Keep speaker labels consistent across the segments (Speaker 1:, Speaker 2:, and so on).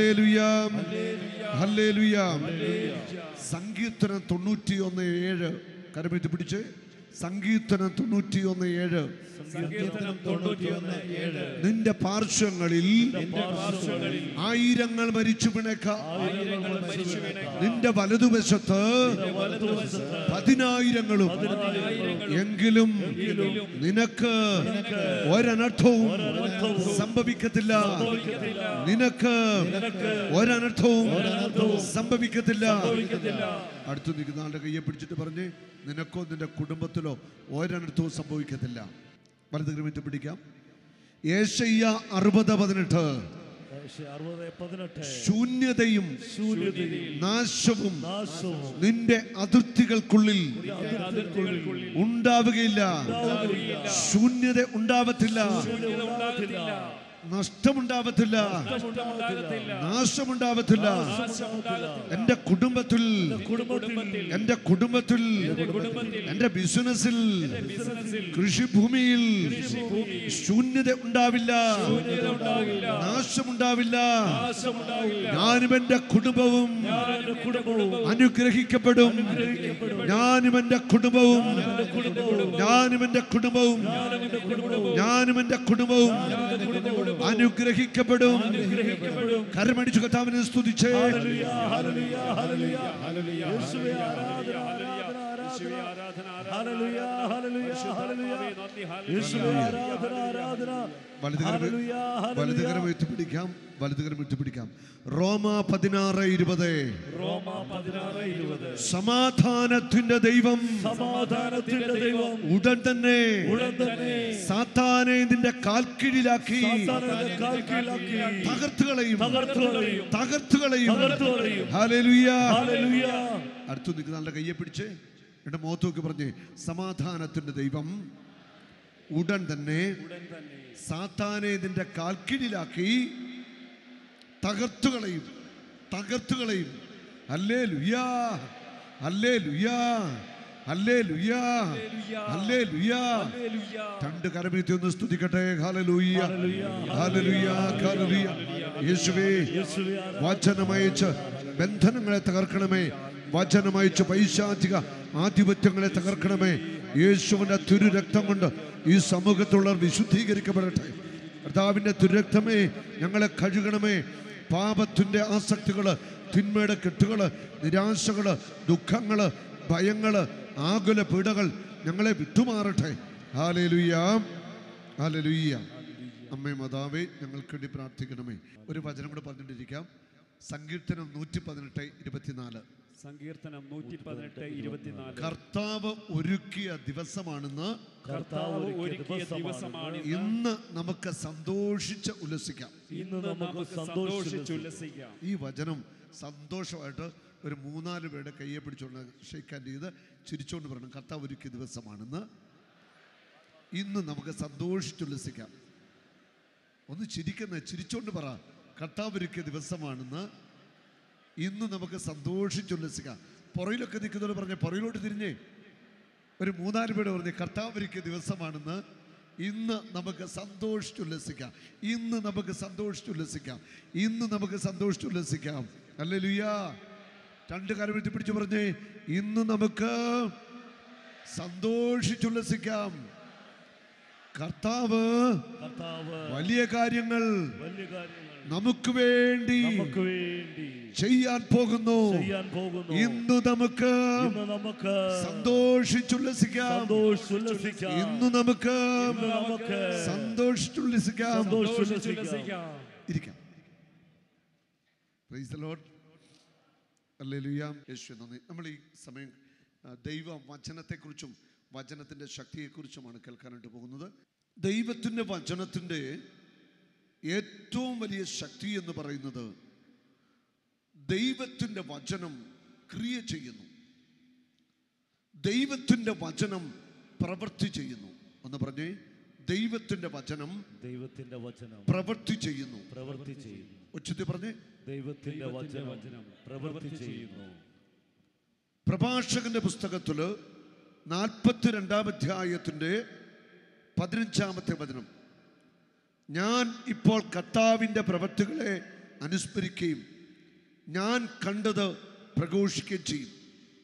Speaker 1: ഹല്ലേലുയാം ഹല്ലേലുയാം സങ്കീർത്തനം തൊണ്ണൂറ്റി ഒന്ന് ഏഴ് കരമെത്തി പിടിച്ച് സങ്കീർത്തനം തൊണ്ണൂറ്റി ഒന്ന് ഏഴ്
Speaker 2: സങ്കീർത്തനം തൊണ്ണൂറ്റിയൊന്ന് ഏഴ്
Speaker 1: നിന്റെ പാർശ്വങ്ങളിൽ
Speaker 2: പാർശ്വങ്ങളിൽ
Speaker 1: ആയിരങ്ങൾ മരിച്ചു പിണക്ക
Speaker 2: ആയിരങ്ങൾ മരിച്ചു വീണേക്കാം.
Speaker 1: നിന്റെ വലതുവശത്ത്
Speaker 2: വലതുവശത്ത്
Speaker 1: പതിനായിരങ്ങളും എങ്കിലും നിനക്ക് ഒരനർത്ഥവും സംഭവിക്കത്തില്ല നിനക്ക് ഒരനർത്ഥവും സംഭവിക്കത്തില്ല അടുത്ത് നിൽക്കുന്ന ആളുടെ കയ്യെ പിടിച്ചിട്ട് പറഞ്ഞ് നിനക്കോ നിന്റെ കുടുംബത്തിലോ ഒരനർത്ഥവും സംഭവിക്കത്തില്ല വലത് ക്രമിച്ച് പിടിക്കാം ഏഷ്യ അറുപത് പതിനെട്ട്
Speaker 3: അറുപത് പതിനെട്ട്
Speaker 1: ശൂന്യതയും
Speaker 3: ശൂന്യതയും
Speaker 1: നാശവും
Speaker 3: നാശവും
Speaker 1: നിന്റെ അതിർത്തികൾക്കുള്ളിൽ
Speaker 2: അതിർത്തികൾക്കുള്ളിൽ
Speaker 1: ഉണ്ടാവുകയില്ല ശൂന്യത ഉണ്ടാവത്തില്ല
Speaker 2: ഉണ്ടാകത്തില്ല
Speaker 1: നഷ്ടമുണ്ടാവത്തില്ല
Speaker 2: നഷ്ടമുണ്ടാകത്തില്ല
Speaker 1: നാശമുണ്ടാവത്തില്ല എന്റെ കുടുംബത്തിൽ
Speaker 3: കുടുംബത്തിൽ
Speaker 1: എന്റെ കുടുംബത്തിൽ
Speaker 2: കുടുംബത്തിൽ
Speaker 1: എന്റെ ബിസിനസ്സിൽ
Speaker 2: ബിസിനസ്സിൽ
Speaker 1: കൃഷിഭൂമിയിൽ ശൂന്യത ഉണ്ടാവില്ല
Speaker 2: ഉണ്ടാകില്ല
Speaker 1: നാശമുണ്ടാവില്ല
Speaker 2: നാശമുണ്ടാകില്ല
Speaker 1: ഞാനും എന്റെ കുടുംബവും
Speaker 3: എന്റെ കുടുംബവും
Speaker 1: അനുഗ്രഹിക്കപ്പെടും ഞാനും എന്റെ കുടുംബവും ഞാനും എന്റെ കുടുംബവും ഞാനും എന്റെ കുടുംബവും അനുഗ്രഹിക്കപ്പെടും കരമടിച്ചു കഥാവിനെ സ്തുതിച്ചേ
Speaker 3: ഹല്ലേലൂയ, ഹല്ലേലൂയ, ഹല്ലേലൂയ. യേശുവേ ആരാധന, ആരാധന, ആരാധന. ഹല്ലേലൂയ, ഹല്ലേലൂയ, ഹല്ലേലൂയ. യേശുവേ ആരാധന, ആരാധന.
Speaker 1: വലതുകരം
Speaker 3: ഹല്ലേലൂയ, ഹല്ലേലൂയ.
Speaker 1: വലതുകരം എത്തിപ്പിടിക്കാം വലതുകരം എത്തിപ്പിടിക്കാം റോമ പതിനാറ് ഇരുപത്
Speaker 2: റോമ പതിനാറ് ഇരുപത്
Speaker 1: സമാധാനത്തിന്റെ ദൈവം
Speaker 3: സമാധാനത്തിന്റെ ദൈവം
Speaker 1: ഉടൻ തന്നെ
Speaker 3: ഉടൻ തന്നെ
Speaker 1: സാത്താനെ നിന്റെ കാൽക്കീഴിലാക്കി
Speaker 3: സാത്താനെ കാൽക്കീഴിലാക്കി
Speaker 1: തകർത്തുകളയും
Speaker 3: തകർത്തുകളയും
Speaker 1: തകർത്തുകളയും
Speaker 3: തകർത്തുകളയും
Speaker 1: ഹല്ലേലൂയ
Speaker 3: ഹല്ലേലൂയ.
Speaker 1: അടുത്തു നിൽക്കുന്ന ആളുടെ കയ്യെ പിടിച്ച് എന്റെ മുഖത്തോക്ക് പറഞ്ഞ് സമാധാനത്തിന്റെ ദൈവം ഉടൻ തന്നെ
Speaker 2: ഉടൻ തന്നെ
Speaker 1: സാത്താനെ നിന്റെ കാൽക്കീഴിലാക്കി തകർത്തുകളയും തകർത്തുകളയും അല്ലേ ലുയാ അല്ലേ ലുയാ അല്ലേ ലുയാ അല്ലേ ലുയാ
Speaker 2: ഹല്ലേലൂയ
Speaker 1: രണ്ട് കരമീത്തി ഒന്ന് സ്തുതിക്കട്ടെ ഹാലലൂയ ഹാലലൂയ ഹാലലൂയ യേശുവേ
Speaker 3: യേശുവേ ആരാധന.
Speaker 1: വചനമയച്ച് ബന്ധനങ്ങളെ തകർക്കണമേ വചനമയച്ച് പൈശാചിക ആധിപത്യങ്ങളെ തകർക്കണമേ യേശുവിന്റെ തിരുരക്തം കൊണ്ട് ഈ സമൂഹത്തുള്ളവർ വിശുദ്ധീകരിക്കപ്പെടട്ടെ കർത്താവിന്റെ തിരുരക്തമേ ഞങ്ങളെ കഴുകണമേ പാപത്തിന്റെ ആസക്തികള് തിന്മയുടെ കെട്ടുകള് നിരാശകള് ദുഃഖങ്ങള് ഭയങ്ങള് ആകുല പീഡകൾ ഞങ്ങളെ വിട്ടുമാറട്ടെ ഹാലേലുയ്യ ഹാലലുയ്യ അമ്മേ മാതാവേ ഞങ്ങൾക്ക് വേണ്ടി പ്രാർത്ഥിക്കണമേ ഒരു വചനം കൂടെ പറഞ്ഞിട്ടിരിക്കാം സങ്കീർത്തനം നൂറ്റി പതിനെട്ട് ഇരുപത്തിനാല്
Speaker 2: സങ്കീർത്തനം നൂറ്റി പതിനെട്ട് ഇരുപത്തിനാല്
Speaker 1: കർത്താവ് ഒരുക്കിയ ദിവസമാണെന്ന്
Speaker 2: കർത്താവ് ഒരുക്കിയ ദിവസമാണ്
Speaker 1: ഇന്ന് നമുക്ക് സന്തോഷിച്ച് ഉല്ലസിക്കാം
Speaker 3: ഇന്ന് നമുക്ക്
Speaker 2: നമുക്ക്
Speaker 3: സന്തോഷിച്ച്
Speaker 2: സന്തോഷിച്ചുല്ലസിക്കാം
Speaker 1: ഈ വചനം സന്തോഷമായിട്ട് ഒരു മൂന്നാല് പേരുടെ കയ്യെ പിടിച്ചുകൊണ്ട് ഷെയ്ക്കാൻ ചെയ്ത് ചിരിച്ചുകൊണ്ട് പറയണം കർത്താവ് ഒരുക്കിയ ദിവസമാണെന്ന് ഇന്ന് നമുക്ക് സന്തോഷിച്ചുല്ലസിക്കാം ഒന്ന് ചിരിക്കുന്ന ചിരിച്ചോണ്ട് പറ കർത്താവ് ഒരുക്കിയ ദിവസമാണെന്ന് ഇന്ന് നമുക്ക് സന്തോഷിച്ചുല്ലസിക്കാം പുറയിലൊക്കെ നിൽക്കുന്നവർ പറഞ്ഞ പുറയിലോട്ട് തിരിഞ്ഞേ ഒരു മൂന്നാല് പേര് പറഞ്ഞ് കർത്താവ് ഒരുക്കിയ ദിവസമാണെന്ന് ഇന്ന് നമുക്ക് സന്തോഷിച്ചുല്ലസിക്കാം ഇന്ന് നമുക്ക് സന്തോഷിച്ചുല്ലസിക്കാം ഇന്ന് നമുക്ക് സന്തോഷിച്ചുല്ലസിക്കാം അല്ലേ ലുയ്യാ രണ്ട് കാലം എഴുതി പിടിച്ചു പറഞ്ഞേ ഇന്ന് നമുക്ക് സന്തോഷിച്ചുല്ലസിക്കാം കർത്താവ്
Speaker 3: കർത്താവ്
Speaker 1: വലിയ കാര്യങ്ങൾ
Speaker 3: വലിയ കാര്യങ്ങൾ
Speaker 1: നമുക്ക് വേണ്ടി
Speaker 3: നമുക്ക് വേണ്ടി
Speaker 1: ചെയ്യാൻ പോകുന്നു
Speaker 3: ചെയ്യാൻ പോകുന്നു
Speaker 1: ഇന്ന് നമുക്ക്
Speaker 3: ഇന്ന് നമുക്ക്
Speaker 1: സന്തോഷിച്ചുല്ലസിക്കാം
Speaker 3: സന്തോഷിച്ചുല്ലസിക്കാം
Speaker 1: ഇന്ന് നമുക്ക്
Speaker 3: ഇന്ന് നമുക്ക്
Speaker 1: സന്തോഷിച്ചുല്ലസിക്കാം
Speaker 2: സന്തോഷിച്ചുല്ലസിക്കാം
Speaker 1: ഇരിക്കാം Praise the Lord. Hallelujah. യേശുവേ നന്ദി നമ്മൾ ഈ സമയം ആ, ദൈവ വചനത്തെക്കുറിച്ചും വചനത്തിൻ്റെ ശക്തിയെക്കുറിച്ചുമാണ് കേൾക്കാനായിട്ട് പോകുന്നത് ദൈവത്തിൻ്റെ വചനത്തിൻ്റെ ഏറ്റവും വലിയ ശക്തി എന്ന് പറയുന്നത് ദൈവത്തിൻ്റെ വചനം ക്രിയ ചെയ്യുന്നു ദൈവത്തിൻ്റെ വചനം പ്രവൃത്തി ചെയ്യുന്നു എന്ന് പറഞ്ഞേ ദൈവത്തിൻ്റെ വചനം
Speaker 3: ദൈവത്തിന്റെ വചനം
Speaker 1: പ്രവൃത്തി ചെയ്യുന്നു
Speaker 3: പ്രവൃത്തി ചെയ്യുന്നു
Speaker 1: ഉച്ചത്തിൽ പറഞ്ഞേ
Speaker 3: ദൈവത്തിന്റെ വചനം പ്രവൃത്തി ചെയ്യുന്നു
Speaker 1: പ്രഭാഷകന്റെ പുസ്തകത്തിൽ നാൽപ്പത്തിരണ്ടാം അധ്യായത്തിൻ്റെ പതിനഞ്ചാമത്തെ വചനം ഞാൻ ഇപ്പോൾ കർത്താവിൻ്റെ പ്രവൃത്തികളെ അനുസ്മരിക്കുകയും ഞാൻ കണ്ടത് പ്രഘോഷിക്കുകയും ചെയ്യും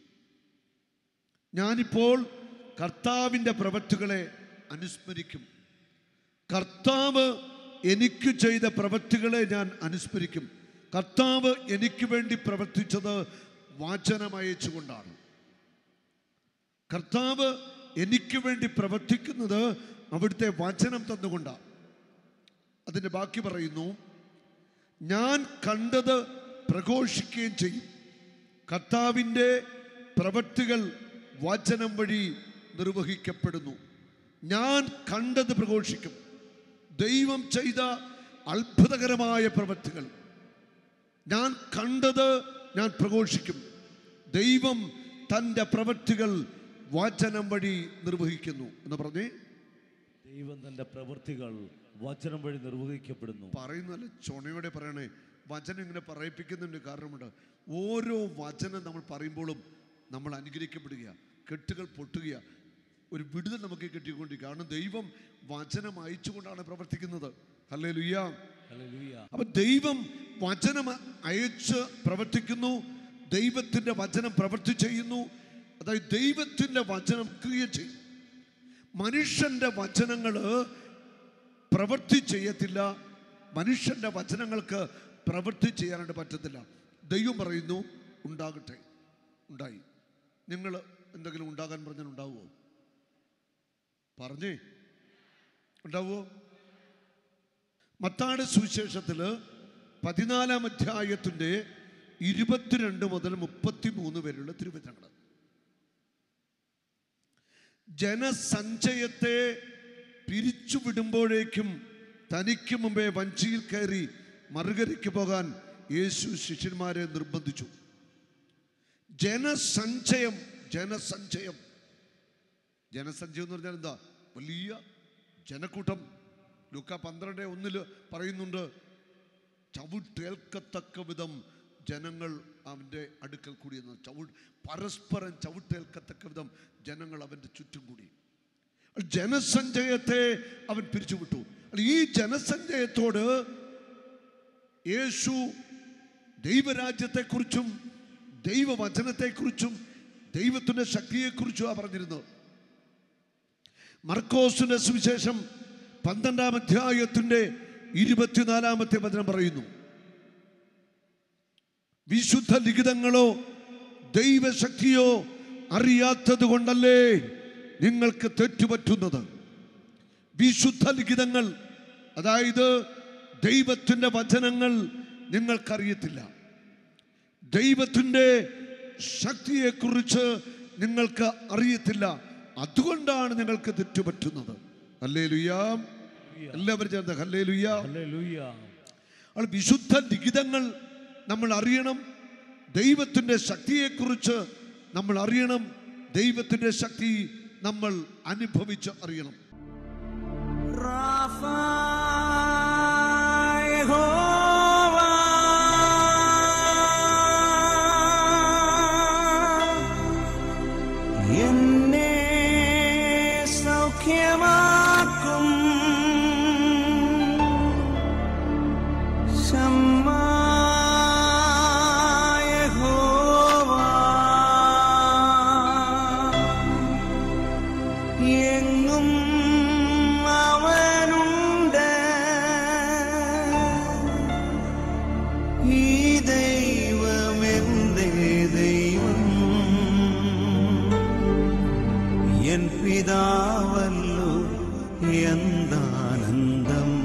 Speaker 1: ഞാനിപ്പോൾ കർത്താവിൻ്റെ പ്രവൃത്തികളെ അനുസ്മരിക്കും കർത്താവ് എനിക്ക് ചെയ്ത പ്രവൃത്തികളെ ഞാൻ അനുസ്മരിക്കും കർത്താവ് എനിക്ക് വേണ്ടി പ്രവർത്തിച്ചത് വാചനമയച്ചുകൊണ്ടാണ് കർത്താവ് എനിക്ക് വേണ്ടി പ്രവർത്തിക്കുന്നത് അവിടുത്തെ വചനം തന്നുകൊണ്ടാണ് അതിൻ്റെ ബാക്കി പറയുന്നു ഞാൻ കണ്ടത് പ്രഘോഷിക്കുകയും ചെയ്യും കർത്താവിൻ്റെ പ്രവൃത്തികൾ വചനം വഴി നിർവഹിക്കപ്പെടുന്നു ഞാൻ കണ്ടത് പ്രഘോഷിക്കും ദൈവം ചെയ്ത അത്ഭുതകരമായ പ്രവൃത്തികൾ ഞാൻ കണ്ടത് ഞാൻ പ്രഘോഷിക്കും ദൈവം തൻ്റെ പ്രവൃത്തികൾ വചനം വഴി നിർവഹിക്കുന്നു എന്ന് പറഞ്ഞേ
Speaker 3: ദൈവം തന്റെ പ്രവൃത്തികൾ വചനം വഴി നിർവഹിക്കപ്പെടുന്നു
Speaker 1: പറയുന്നല്ല ചുണയോടെ പറയണേ വചനം ഇങ്ങനെ പറയിപ്പിക്കുന്നതിന് കാരണമുണ്ട് ഓരോ വചനം നമ്മൾ പറയുമ്പോഴും നമ്മൾ അനുഗ്രഹിക്കപ്പെടുക കെട്ടുകൾ പൊട്ടുക ഒരു വിടുതൽ നമുക്ക് കിട്ടിക്കൊണ്ടിരിക്കുക കാരണം ദൈവം വചനം അയച്ചുകൊണ്ടാണ് പ്രവർത്തിക്കുന്നത് അല്ലേ ലുയ്യ
Speaker 3: ഹല്ലേലൂയ
Speaker 1: അപ്പൊ ദൈവം വചനം അയച്ച് പ്രവർത്തിക്കുന്നു ദൈവത്തിന്റെ വചനം പ്രവർത്തി ചെയ്യുന്നു അതായത് ദൈവത്തിന്റെ വചനം ക്രിയ ചെയ്യും മനുഷ്യന്റെ വചനങ്ങള് പ്രവൃത്തി ചെയ്യത്തില്ല മനുഷ്യന്റെ വചനങ്ങൾക്ക് പ്രവൃത്തി ചെയ്യാനായിട്ട് പറ്റത്തില്ല ദൈവം പറയുന്നു ഉണ്ടാകട്ടെ ഉണ്ടായി നിങ്ങൾ എന്തെങ്കിലും ഉണ്ടാകാൻ പറഞ്ഞാൽ ഉണ്ടാവുമോ പറഞ്ഞേ ഉണ്ടാവുമോ മത്താട് സുവിശേഷത്തിൽ പതിനാലാം അധ്യായത്തിൻ്റെ ഇരുപത്തിരണ്ട് മുതൽ മുപ്പത്തി മൂന്ന് വരെയുള്ള തിരുവചനങ്ങൾ ജനസഞ്ചയത്തെ പിരിച്ചുവിടുമ്പോഴേക്കും തനിക്ക് മുമ്പേ വഞ്ചിയിൽ കയറി മറുകരയ്ക്ക് പോകാൻ യേശു ശിഷ്യന്മാരെ നിർബന്ധിച്ചു ജനസഞ്ചയം ജനസഞ്ചയം ജനസഞ്ചയം എന്ന് പറഞ്ഞാൽ എന്താ വലിയ ജനക്കൂട്ടം ലൂക്ക പന്ത്രണ്ട് ഒന്നില് പറയുന്നുണ്ട് ചവിട്ടേൽക്കത്തക്ക വിധം ജനങ്ങൾ അവൻ്റെ അടുക്കൽ കൂടിയെന്ന് ചവി പരസ്പരം ചവിട്ടേൽക്കത്തക്ക വിധം ജനങ്ങൾ അവൻ്റെ ചുറ്റും കൂടി ജനസഞ്ചയത്തെ അവൻ പിരിച്ചുവിട്ടു ഈ ജനസഞ്ചയത്തോട് യേശു ദൈവരാജ്യത്തെക്കുറിച്ചും ദൈവവചനത്തെക്കുറിച്ചും ദൈവത്തിൻ്റെ ശക്തിയെക്കുറിച്ചുമാണ് പറഞ്ഞിരുന്നത് മർക്കോസിന്റെ സുവിശേഷം പന്ത്രണ്ടാം അധ്യായത്തിന്റെ ഇരുപത്തിനാലാമത്തെ വചനം പറയുന്നു വിശുദ്ധ ലിഖിതങ്ങളോ ദൈവശക്തിയോ അറിയാത്തത് കൊണ്ടല്ലേ നിങ്ങൾക്ക് തെറ്റുപറ്റുന്നത് വിശുദ്ധ ലിഖിതങ്ങൾ അതായത് ദൈവത്തിൻ്റെ വചനങ്ങൾ നിങ്ങൾക്കറിയത്തില്ല ദൈവത്തിൻ്റെ ശക്തിയെക്കുറിച്ച് നിങ്ങൾക്ക് അറിയത്തില്ല അതുകൊണ്ടാണ് നിങ്ങൾക്ക് തെറ്റുപറ്റുന്നത് അല്ലേ ലുയ്യാം എല്ലാവരും ചേർന്ന് ഹല്ലേ ലുയ്യാം
Speaker 3: ഹല്ലേലൂയ
Speaker 1: അപ്പോൾ വിശുദ്ധ ലിഖിതങ്ങൾ നമ്മൾ അറിയണം ദൈവത്തിൻ്റെ ശക്തിയെക്കുറിച്ച് നമ്മൾ അറിയണം ദൈവത്തിൻ്റെ ശക്തി നമ്മൾ അനുഭവിച്ച് അറിയണം
Speaker 4: Rafa Jehová എന്നെ സൗഖ്യമാക്കും ശമ്മാ യഹോവ എങ്ങും അവനുണ്ട് ഈ ദൈവം എന്റെ ദൈവം എൻ പിതാവല്ലോ എന്താനന്ദം